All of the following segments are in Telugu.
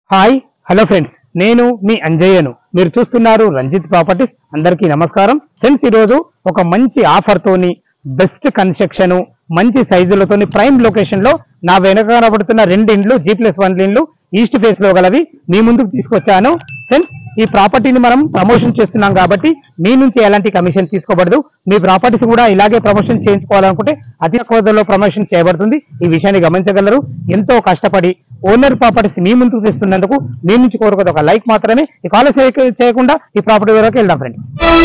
హాయ్ హలో ఫ్రెండ్స్ నేను మీ అంజయ్యను మీరు చూస్తున్నారు రంజిత్ ప్రాపర్టీస్ అందరికీ నమస్కారం ఫ్రెండ్స్ ఈరోజు ఒక మంచి ఆఫర్ తోని బెస్ట్ కన్స్ట్రక్షన్ మంచి సైజులతోని ప్రైమ్ లొకేషన్ లో నా వెనక కనబడుతున్న రెండు ఇండ్లు జీ ప్లస్ వన్ ఇండ్లు ఈస్ట్ ఫేస్ లో గలవి మీ ముందుకు తీసుకొచ్చాను ఫ్రెండ్స్ ఈ ప్రాపర్టీని మనం ప్రమోషన్ చేస్తున్నాం కాబట్టి మీ నుంచి ఎలాంటి కమిషన్ తీసుకోబడదు మీ ప్రాపర్టీస్ కూడా ఇలాగే ప్రమోషన్ చేయించుకోవాలనుకుంటే అతి తక్కువ ధరలో ప్రమోషన్ చేయబడుతుంది ఈ విషయాన్ని గమనించగలరు ఎంతో కష్టపడి ఓనర్ ప్రాపర్టీస్ మీ ముందుకు తెస్తున్నందుకు మీ నుంచి కోరుకోదు ఒక లైక్ మాత్రమే ఈ కాల్ చేయకుండా ఈ ప్రాపర్టీ వరకు వెళ్దాం ఫ్రెండ్స్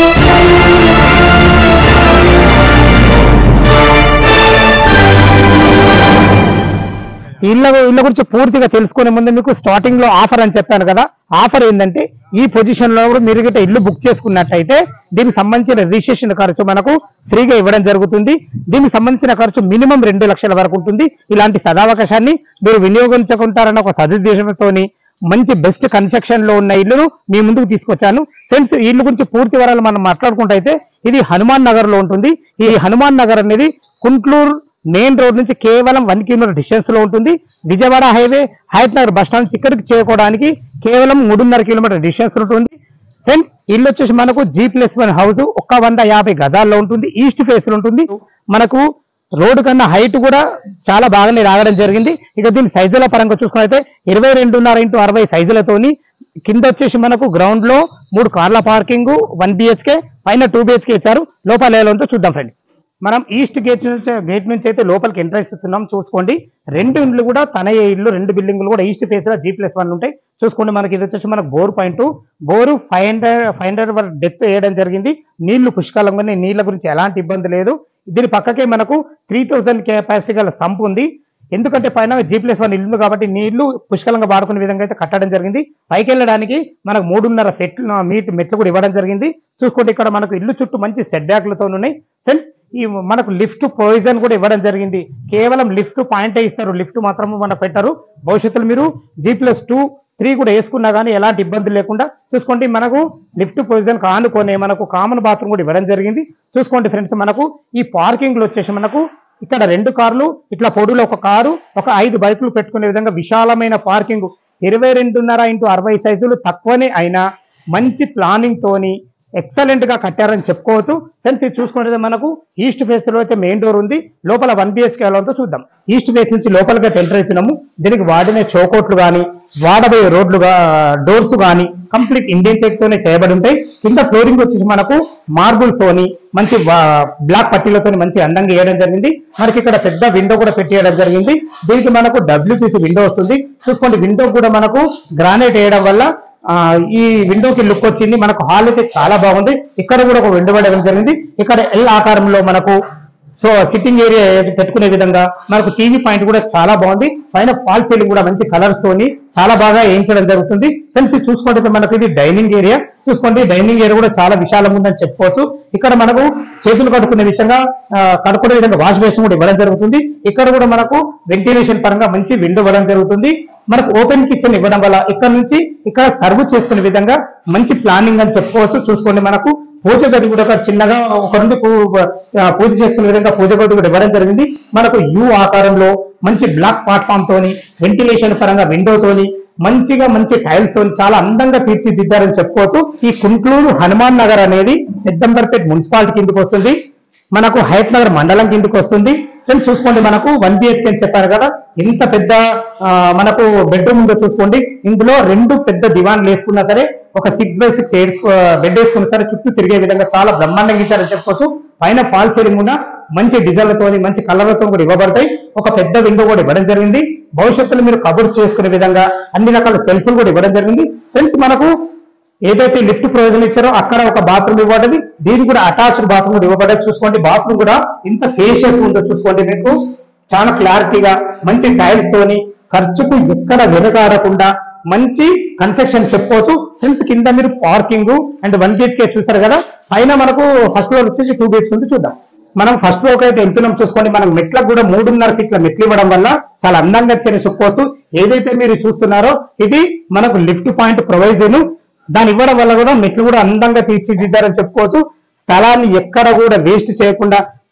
ఇళ్ళ ఇళ్ళ గురించి పూర్తిగా తెలుసుకునే ముందు మీకు స్టార్టింగ్ లో ఆఫర్ అని చెప్పాను కదా ఆఫర్ ఏంటంటే ఈ పొజిషన్ లో కూడా మీరు గిట్ట ఇల్లు బుక్ చేసుకున్నట్టయితే దీనికి సంబంధించిన రిజిస్ట్రేషన్ ఖర్చు మనకు ఫ్రీగా ఇవ్వడం జరుగుతుంది దీనికి సంబంధించిన ఖర్చు మినిమం రెండు లక్షల వరకు ఉంటుంది ఇలాంటి సదావకాశాన్ని మీరు వినియోగించుకుంటారన్న ఒక సదుద్దేశంతో మంచి బెస్ట్ కన్స్ట్రక్షన్ లో ఉన్న ఇల్లును మీ ముందుకు తీసుకొచ్చాను ఫ్రెండ్స్ ఈ ఇల్లు గురించి పూర్తి వివరాలు మనం మాట్లాడుకుంటే అయితే ఇది హనుమాన్ నగర్ లో ఉంటుంది ఈ హనుమాన్ నగర్ అనేది కుంట్లూరు మెయిన్ రోడ్ నుంచి కేవలం వన్ కిలోమీటర్ డిస్టెన్స్ లో ఉంటుంది Vijayawada highway Hayath Nagar bus stand నుంచి ఇక్కడికి చేరుకోవడానికి కేవలం మూడున్నర కిలోమీటర్ డిస్టెన్స్ ఉంటుంది ఫ్రెండ్స్ ఇల్లు వచ్చేసి మనకు జీ ప్లస్ వన్ హౌస్ ఒక్క వంద యాభై గజాల్లో ఉంటుంది ఈస్ట్ ఫేస్ లో ఉంటుంది మనకు రోడ్డు కన్నా హైట్ కూడా చాలా బాగానే రాగడం జరిగింది ఇక దీని సైజుల పరంగా చూసుకున్నైతే ఇరవై రెండున్నర ఇంటూ అరవై సైజులతోని కింద వచ్చేసి మనకు గ్రౌండ్ లో మూడు కార్ల పార్కింగ్ వన్ బిహెచ్కే పైన టూ బిహెచ్కే ఇచ్చారు లోపల ఎలా ఉందో చూద్దాం ఫ్రెండ్స్ మనం ఈస్ట్ గేట్ నుంచి గేట్ నుంచి అయితే లోపలికి ఎంటర్ ఇస్తున్నాం చూసుకోండి రెండు ఇండ్లు కూడా తనయ ఇల్లు రెండు బిల్డింగ్లు కూడా ఈస్ట్ ఫేస్ లో జీ ప్లస్ వన్ ఉంటాయి చూసుకోండి మనకి ఇది వచ్చేసి మనకు bore point bore five hundred five hundred వరకు డెత్ వేయడం జరిగింది నీళ్లు పుష్కలంగానే నీళ్ల గురించి ఎలాంటి ఇబ్బంది లేదు దీని పక్కకే మనకు త్రీ థౌసండ్ కెపాసిటీ గల సంప్ ఉంది ఎందుకంటే పైన జీ ప్లస్ వన్ ఇల్లు ఉంది కాబట్టి నీళ్లు పుష్కలంగా వాడుకునే విధంగా అయితే కట్టడం జరిగింది పైకి వెళ్ళడానికి మనకు మూడున్నర సెట్లు మీట్ మెట్లు కూడా ఇవ్వడం జరిగింది చూసుకోండి ఇక్కడ మనకు ఇల్లు చుట్టూ మంచి సెట్ బ్యాక్లతో ఉన్నాయి ఫ్రెండ్స్ ఈ మనకు లిఫ్ట్ ప్రొవిజన్ కూడా ఇవ్వడం జరిగింది కేవలం లిఫ్ట్ పాయింట్ ఇస్తారు లిఫ్ట్ మాత్రం మనకు పెట్టారు భవిష్యత్తులో మీరు జీ ప్లస్ టూ త్రీ కూడా వేసుకున్నా కానీ ఎలాంటి ఇబ్బంది లేకుండా చూసుకోండి మనకు లిఫ్ట్ పొజిషన్ ఆనుకొని మనకు కామన్ బాత్రూమ్ కూడా ఇవ్వడం జరిగింది చూసుకోండి ఫ్రెండ్స్ మనకు ఈ పార్కింగ్ లో వచ్చేసి మనకు ఇక్కడ రెండు కార్లు ఇట్లా పొడులో ఒక కారు ఒక ఐదు బైకులు పెట్టుకునే విధంగా విశాలమైన పార్కింగ్ ఇరవై రెండున్నర ఇంటూ అరవై సైజులు తక్కువనే అయినా మంచి ప్లానింగ్ తోని ఎక్సలెంట్ గా కట్టారని చెప్పుకోవచ్చు ఫ్రెండ్స్ ఇది చూసుకుంటే మనకు ఈస్ట్ ఫేస్ లో అయితే మెయిన్ డోర్ ఉంది లోపల వన్ బిహెచ్కే ఉందో చూద్దాం ఈస్ట్ ఫేస్ నుంచి లోపలికి అయితే ఎంటర్ అయిపోయినాము దీనికి వాడిన చౌకోట్లు కానీ వాడబోయే రోడ్లు డోర్స్ కానీ కంప్లీట్ ఇండియన్ టెక్ తోనే చేయబడి ఉంటాయి కింద ఫ్లోరింగ్ వచ్చేసి మనకు మార్బుల్స్ తోని మంచి బ్లాక్ పట్టీలతో మంచి అందంగా వేయడం జరిగింది మనకి ఇక్కడ పెద్ద విండో కూడా పెట్టేయడం జరిగింది దీనికి మనకు డబ్ల్యూపీసీ విండో వస్తుంది చూసుకోండి విండో కూడా మనకు గ్రానైట్ వేయడం వల్ల ఆ, ఈ విండోకి లుక్ వచ్చింది మనకు హాల్ అయితే చాలా బాగుంది ఇక్కడ కూడా ఒక విండో పడడం జరిగింది ఇక్కడ ఎల్ ఆకారంలో మనకు సో సిట్టింగ్ ఏరియా పెట్టుకునే విధంగా మనకు టీవీ పాయింట్ కూడా చాలా బాగుంది పైన ఫాల్ సీలింగ్ కూడా మంచి కలర్స్ తోని చాలా బాగా వేయించడం జరుగుతుంది ఫ్రెండ్స్ ఇది చూసుకుంటే మనకు ఇది డైనింగ్ ఏరియా చూసుకోండి డైనింగ్ ఏరియా కూడా చాలా విశాలంగా ఉందని చెప్పుకోవచ్చు ఇక్కడ మనకు చేతులు కడుక్కునే విషయంగా ఆ, కడుక్కునే విధంగా వాష్ బేసిన్ కూడా ఇవ్వడం జరుగుతుంది ఇక్కడ కూడా మనకు వెంటిలేషన్ పరంగా మంచి విండో ఇవ్వడం జరుగుతుంది మనకు ఓపెన్ కిచెన్ ఇవ్వడం వల్ల ఇక్కడ నుంచి ఇక్కడ సర్వ్ చేసుకునే విధంగా మంచి ప్లానింగ్ అని చెప్పుకోవచ్చు చూసుకోండి మనకు పూజ గది కూడా ఒక చిన్నగా ఒక నుండి పూ- ఆ, పూజ చేసుకునే విధంగా పూజ గది కూడా ఇవ్వడం జరిగింది మనకు యూ ఆకారంలో మంచి బ్లాక్ ప్లాట్ఫామ్ తోని వెంటిలేషన్ పరంగా విండో తోని మంచిగా మంచి టైల్స్ తోని చాలా అందంగా తీర్చిదిద్దారని చెప్పుకోవచ్చు ఈ కుంట్లూరు హనుమాన్ నగర్ అనేది పెద్దంబర్పేట్ మున్సిపాలిటీ కిందకి వస్తుంది మనకు హైట్ నగర్ మండలం కిందకి వస్తుంది ఫ్రెండ్స్ చూసుకోండి మనకు వన్ బిహెచ్కే అని చెప్పారు కదా ఇంత పెద్ద ఆ, మనకు బెడ్రూమ్ ఉందో చూసుకోండి ఇందులో రెండు పెద్ద దివాన్లు వేసుకున్నా సరే ఒక six by six eight bed వేసుకున్నా సరే చుట్టూ తిరిగే విధంగా చాలా బ్రహ్మాండంగా ఇచ్చారని చెప్పుకోవచ్చు పైన ఫాల్ సీలింగ్ ఉన్న మంచి డిజైన్లతో మంచి కలర్లతో కూడా ఇవ్వబడతాయి ఒక పెద్ద విండో కూడా ఇవ్వడం జరిగింది భవిష్యత్తులో మీరు కబుర్స్ చేసుకునే విధంగా అన్ని రకాల సెల్ఫ్లు కూడా ఇవ్వడం జరిగింది ఫ్రెండ్స్ మనకు ఏదైతే లిఫ్ట్ ప్రయోజనం ఇచ్చారో అక్కడ ఒక బాత్రూమ్ ఇవ్వబడ్డది దీనికి కూడా అటాచ్డ్ బాత్రూమ్ కూడా ఇవ్వబడ్డది చూసుకోండి బాత్రూమ్ కూడా ఇంత ఫేషియస్ ఉందో చూసుకోండి మీకు చాలా క్లారిటీగా మంచి టైల్స్ తోని ఖర్చుకు ఎక్కడ వెనకాడకుండా మంచి కన్స్ట్రక్షన్ చెప్పుకోవచ్చు ఫ్రెండ్స్ కింద మీరు పార్కింగ్ అండ్ వన్ బిహెచ్కే చూసారు కదా పైన మనకు ఫస్ట్ ఫ్లోర్ వచ్చేసి టూ బిహెచ్కే ఉంది చూద్దాం మనం ఫస్ట్ ఫ్లోర్ అయితే ఎంతున్నాం చూసుకోండి మనం మెట్లకు కూడా మూడున్నర ఫీట్ల మెట్లు ఇవ్వడం వల్ల చాలా అందంగా వచ్చని చెప్పుకోవచ్చు ఏదైతే మీరు చూస్తున్నారో ఇది మనకు లిఫ్ట్ పాయింట్ ప్రొవైజన్ దాన్ని ఇవ్వడం వల్ల కూడా మెట్లు కూడా అందంగా తీర్చిదిద్దారని చెప్పుకోవచ్చు స్థలాన్ని ఎక్కడ కూడా వేస్ట్ చేయకుండా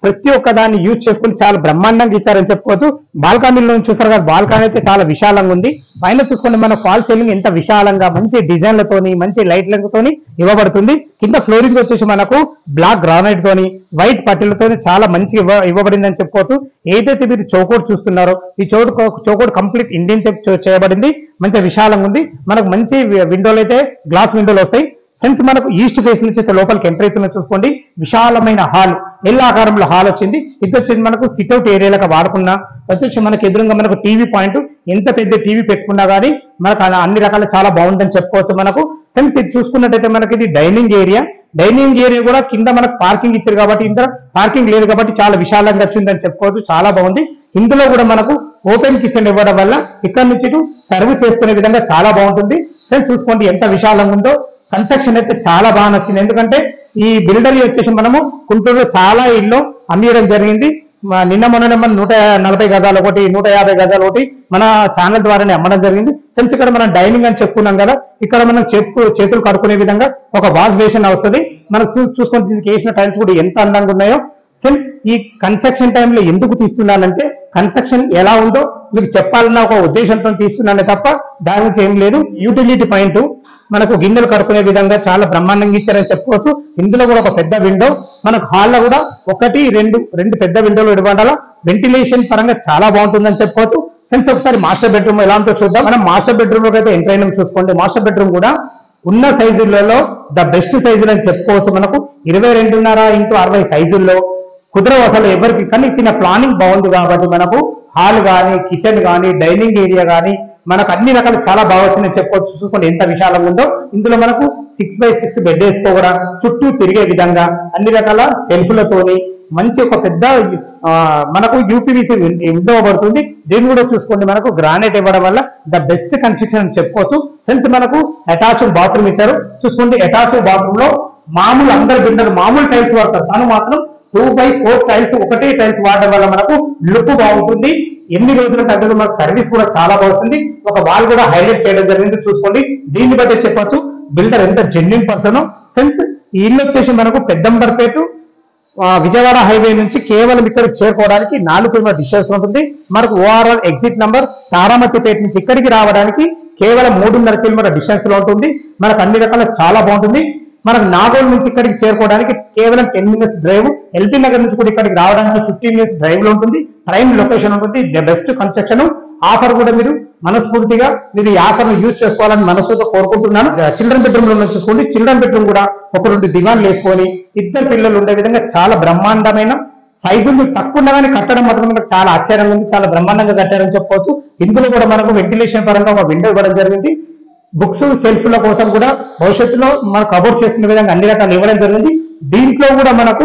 ప్రతి ఒక్క దాన్ని యూజ్ చేసుకుని చాలా బ్రహ్మాండంగా ఇచ్చారని చెప్పుకోవచ్చు బాల్కనీలో చూసారు కదా బాల్కనీ అయితే చాలా విశాలంగా ఉంది పైన చూసుకుంటే మన ఫాల్ సీలింగ్ ఎంత విశాలంగా మంచి డిజైన్లతోని మంచి లైట్లతోని ఇవ్వబడుతుంది కింద ఫ్లోరింగ్ వచ్చేసి మనకు బ్లాక్ గ్రానైట్ తోని వైట్ పట్టీలతో చాలా మంచిగా ఇవ్వ ఇవ్వబడిందని చెప్పుకోవచ్చు ఏదైతే మీరు చౌకోట్ చూస్తున్నారో ఈ చౌటు చౌకోట్ కంప్లీట్ ఇండియన్ టైప్ చేయబడింది మంచి విశాలంగా ఉంది మనకు మంచి విండోలు అయితే గ్లాస్ విండోలు వస్తాయి ఫ్రెండ్స్ మనకు ఈస్ట్ ఫేస్ నుంచి అయితే లోపలికి ఎంటర్ అవుతున్న చూసుకోండి విశాలమైన హాల్ ఎల్ ఆకారంలో హాల్ వచ్చింది ఇది వచ్చేసి మనకు సిట్అవుట్ ఏరియాలకు వాడుకున్నా వచ్చేసి మనకు ఎదురుగా మనకు టీవీ పాయింట్ ఎంత పెద్ద టీవీ పెట్టుకున్నా కానీ మనకు అలా అన్ని రకాల చాలా బాగుందని చెప్పుకోవచ్చు మనకు ఫ్రెండ్స్ ఇది చూసుకున్నట్టయితే మనకి ఇది డైనింగ్ ఏరియా డైనింగ్ ఏరియా కూడా కింద మనకు పార్కింగ్ ఇచ్చారు కాబట్టి ఇంత పార్కింగ్ లేదు కాబట్టి చాలా విశాలంగా వచ్చిందని చెప్పుకోవచ్చు చాలా బాగుంది ఇందులో కూడా మనకు ఓపెన్ కిచెన్ ఇవ్వడం వల్ల ఇక్కడ నుంచి ఇటు సర్వ్ చేసుకునే విధంగా చాలా బాగుంటుంది ఫ్రెండ్స్ చూసుకోండి ఎంత విశాలంగా ఉందో కన్స్ట్రక్షన్ అయితే చాలా బాగా నచ్చింది ఎందుకంటే ఈ బిల్డర్ వచ్చేసి మనము గుంటూరులో చాలా ఇల్లు అమ్మేయడం జరిగింది మా- నిన్న మొన్న మన నూట నలభై గజాలు ఒకటి నూట యాభై గజాలు ఒకటి మన ఛానల్ ద్వారానే అమ్మడం జరిగింది ఫ్రెండ్స్ ఇక్కడ మనం డైనింగ్ అని చెప్పుకున్నాం కదా ఇక్కడ మనం చేతుకు చేతులు కడుక్కునే విధంగా ఒక వాష్ బేసిన్ వస్తుంది మనం చూ చూసుకుంటే దీనికి వేసిన టైల్స్ కూడా ఎంత అందంగా ఉన్నాయో ఫ్రెండ్స్ ఈ కన్స్ట్రక్షన్ టైంలో ఎందుకు తీస్తున్నానంటే కన్స్ట్రక్షన్ ఎలా ఉందో మీకు చెప్పాలన్న ఒక ఉద్దేశంతో తీస్తున్నానే తప్ప దాని గురించి ఏం లేదు యూటిలిటీ పాయింట్ మనకు గిన్నెలు కడుక్కునే విధంగా చాలా బ్రహ్మాండంగా ఇచ్చారని చెప్పుకోవచ్చు ఇందులో కూడా ఒక పెద్ద విండో మనకు హాల్లో కూడా ఒకటి రెండు రెండు పెద్ద విండోలు ఇవ్వడం వెంటిలేషన్ పరంగా చాలా బాగుంటుందని చెప్పుకోవచ్చు ఫ్రెండ్స్ ఒకసారి మాస్టర్ బెడ్రూమ్ ఎలా ఉందో చూద్దాం మనం మాస్టర్ బెడ్రూమ్ లోకి అయితే ఎంటర్ అయినాం చూసుకోండి మాస్టర్ బెడ్రూమ్ కూడా ఉన్న సైజులలో ద బెస్ట్ సైజులు అని చెప్పుకోవచ్చు మనకు ఇరవై రెండున్నర ఇంటూ అరవై సైజుల్లో కుదరవు అసలు ఎవరికి కానీ ఇచ్చిన ప్లానింగ్ బాగుంది కాబట్టి మనకు హాల్ కానీ కిచెన్ కానీ డైనింగ్ ఏరియా కానీ మనకు అన్ని రకాలు చాలా బాగా వచ్చినాయి చెప్పుకోవచ్చు చూసుకోండి ఎంత విశాలంగా ఉందో ఇందులో మనకు సిక్స్ బై సిక్స్ బెడ్ వేసుకోవడం చుట్టూ తిరిగే విధంగా అన్ని రకాల సెల్ఫ్లతోని మంచి ఒక పెద్ద ఆ, మనకు యూపీవీసీ విండో పడుతుంది దీన్ని కూడా చూసుకోండి మనకు గ్రానైట్ ఇవ్వడం వల్ల ద బెస్ట్ కన్స్ట్రక్షన్ అని చెప్పుకోవచ్చు ఫ్రెండ్స్ మనకు అటాచ్డ్ బాత్రూమ్ ఇచ్చారు చూసుకోండి అటాచ్డ్ బాత్రూమ్ లో మామూలు అందరు బిల్డర్ మామూలు టైల్స్ వాడతారు తను మాత్రం టూ బై ఫోర్ టైల్స్ ఒకటే టైల్స్ వాడడం వల్ల మనకు లుక్ బాగుంటుంది ఎన్ని రోజుల పెద్దలు మనకు సర్వీస్ కూడా చాలా బాగుంది ఒక వాల్ కూడా హైలైట్ చేయడం జరిగింది చూసుకోండి దీన్ని బట్టి చెప్పొచ్చు బిల్డర్ ఎంత జెన్యున్ పర్సన్ ఫ్రెండ్స్ ఈ ఇల్లు వచ్చేసి మనకు పెద్దంబర్పేట ఆ, విజయవాడ హైవే నుంచి కేవలం ఇక్కడికి చేరుకోవడానికి నాలుగు కిలోమీటర్ డిస్టెన్స్ ఉంటుంది మనకు ఓఆర్ఆర్ ఎగ్జిట్ నంబర్ తారామతిపేట నుంచి ఇక్కడికి రావడానికి కేవలం మూడున్నర కిలోమీటర్ డిస్టెన్స్ లో ఉంటుంది మనకు అన్ని రకాల చాలా బాగుంటుంది మనకు నాగోల్ నుంచి ఇక్కడికి చేరుకోవడానికి కేవలం ten minutes drive L B Nagar నుంచి కూడా ఇక్కడికి రావడానికి ఫిఫ్టీన్ మినిట్స్ డ్రైవ్ లో ఉంటుంది ప్రైమ్ లొకేషన్ ఉంటుంది ద బెస్ట్ కన్స్ట్రక్షన్ ఆఫర్ కూడా మీరు మనస్ఫూర్తిగా మీరు ఈ ఆఫర్ ను యూజ్ చేసుకోవాలని మనస్ఫూర్తిగా కోరుకుంటున్నాను చిల్డ్రన్ బెడ్రూమ్ లో చూసుకోండి చిల్డ్రన్ బెడ్రూమ్ కూడా ఒక రెండు దివాన్లు వేసుకొని ఇద్దరు పిల్లలు ఉండే విధంగా చాలా బ్రహ్మాండమైన సైజులు తక్కువ ఉండగానే కట్టడం మాత్రం మనకు చాలా ఆశ్చర్యంగా ఉంది చాలా బ్రహ్మాండంగా కట్టారని చెప్పవచ్చు ఇందులో కూడా మనకు వెంటిలేషన్ పరంగా ఒక విండో ఇవ్వడం జరిగింది బుక్స్ సెల్ఫ్ల కోసం కూడా భవిష్యత్తులో మనం కబోర్డ్ చేసుకునే విధంగా అన్ని రకాలు ఇవ్వడం జరిగింది దీంట్లో కూడా మనకు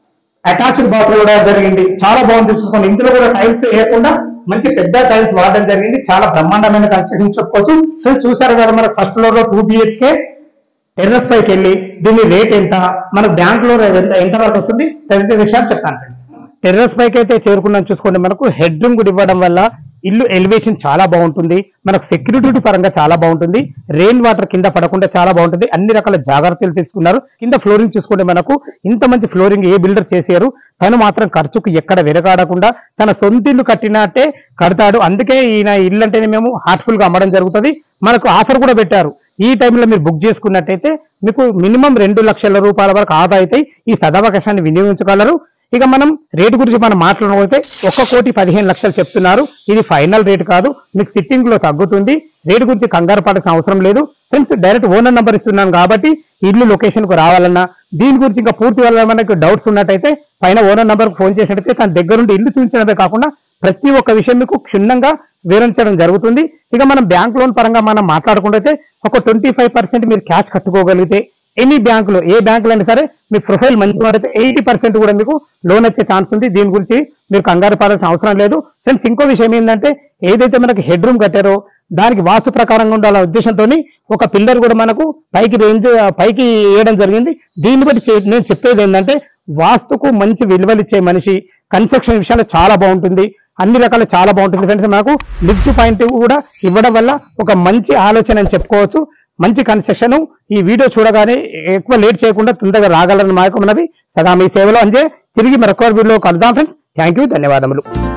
అటాచ్డ్ బాత్రూమ్ కూడా జరిగింది చాలా బాగుంది చూసుకోండి ఇందులో కూడా టైల్స్ వేయకుండా మంచి పెద్ద టైల్స్ వాడడం జరిగింది చాలా బ్రహ్మాండమైన కన్స్ట్రక్షన్ చెప్పుకోవచ్చు సో చూసారు కదా మనకు ఫస్ట్ ఫ్లోర్ లో టూ బిహెచ్కే టెర్రస్ పైకి వెళ్ళి దీని రేట్ ఎంత మన బ్యాంక్ లో ఎంత ఎంత వరకు వస్తుంది తదితర విషయాలు చెప్తాను ఫ్రెండ్స్ టెర్రస్ పైకి అయితే చేరుకున్నాం చూసుకోండి మనకు హెడ్ రూమ్ కూడా ఇవ్వడం వల్ల ఇల్లు ఎలివేషన్ చాలా బాగుంటుంది మనకు సెక్యూరిటీ పరంగా చాలా బాగుంటుంది రెయిన్ వాటర్ కింద పడకుండా చాలా బాగుంటుంది అన్ని రకాల జాగ్రత్తలు తీసుకున్నారు కింద ఫ్లోరింగ్ చూసుకుంటే మనకు ఇంత మంచి ఫ్లోరింగ్ ఏ బిల్డర్ చేశారు తను మాత్రం ఖర్చుకు ఎక్కడ వెనకాడకుండా తన సొంత ఇల్లు కట్టినట్టే కడతాడు అందుకే ఈయన ఇల్లు అంటేనే మేము హార్ట్ఫుల్ గా అమ్మడం జరుగుతుంది మనకు ఆఫర్ కూడా పెట్టారు ఈ టైంలో మీరు బుక్ చేసుకున్నట్టయితే మీకు మినిమం రెండు లక్షల రూపాయల వరకు ఆదా అవుతాయి ఈ సదవకాశాన్ని వినియోగించగలరు ఇక మనం రేటు గురించి మనం మాట్లాడకపోతే ఒక్క కోటి పదిహేను లక్షలు చెప్తున్నారు ఇది ఫైనల్ రేట్ కాదు మీకు సిట్టింగ్ లో తగ్గుతుంది రేటు గురించి కంగారు పడాల్సిన అవసరం లేదు ఫ్రెండ్స్ డైరెక్ట్ ఓనర్ నంబర్ ఇస్తున్నాను కాబట్టి ఇల్లు లొకేషన్ కు రావాలన్నా దీని గురించి ఇంకా పూర్తి వల్ల మనకు డౌట్స్ ఉన్నట్టయితే పైన ఓనర్ నంబర్ ఫోన్ చేసినట్టయితే తన దగ్గరుండి ఇల్లు చూపించడమే కాకుండా ప్రతి ఒక్క విషయం మీకు క్షుణ్ణంగా వివరించడం జరుగుతుంది ఇక మనం బ్యాంక్ లోన్ పరంగా మనం మాట్లాడుకుంటే ఒక ట్వంటీ ఫైవ్ పర్సెంట్ మీరు క్యాష్ కట్టుకోగలిగితే ఎనీ బ్యాంకులో ఏ బ్యాంకులో అయినా సరే మీ ప్రొఫైల్ మంచిగా అయితే ఎయిటీ పర్సెంట్ కూడా మీకు లోన్ వచ్చే ఛాన్స్ ఉంది దీని గురించి మీరు కంగారు పడాల్సిన అవసరం లేదు ఫ్రెండ్స్ ఇంకో విషయం ఏంటంటే ఏదైతే మనకి హెడ్ రూమ్ కట్టారో దానికి వాస్తు ప్రకారంగా ఉండాలనే ఉద్దేశంతో ఒక పిల్లర్ కూడా మనకు పైకి రేంజ్ పైకి వేయడం జరిగింది దీన్ని బట్టి చే- నేను చెప్పేది ఏంటంటే వాస్తుకు మంచి విలువలు ఇచ్చే మనిషి కన్స్ట్రక్షన్ విషయంలో చాలా బాగుంటుంది అన్ని రకాలు చాలా బాగుంటుంది ఫ్రెండ్స్ మనకు లిఫ్ట్ పాయింట్ కూడా ఇవ్వడం వల్ల ఒక మంచి ఆలోచన అని చెప్పుకోవచ్చు మంచి కన్స్ట్రక్షన్ ఈ వీడియో చూడగానే ఎక్కువ లేట్ చేయకుండా తొందరగా రాగలరని మా యొక్క మనవి సదా మీ సేవలో అంజే తిరిగి మరొక వీడియోలో కలుద్దాం ఫ్రెండ్స్ థ్యాంక్ యూ ధన్యవాదములు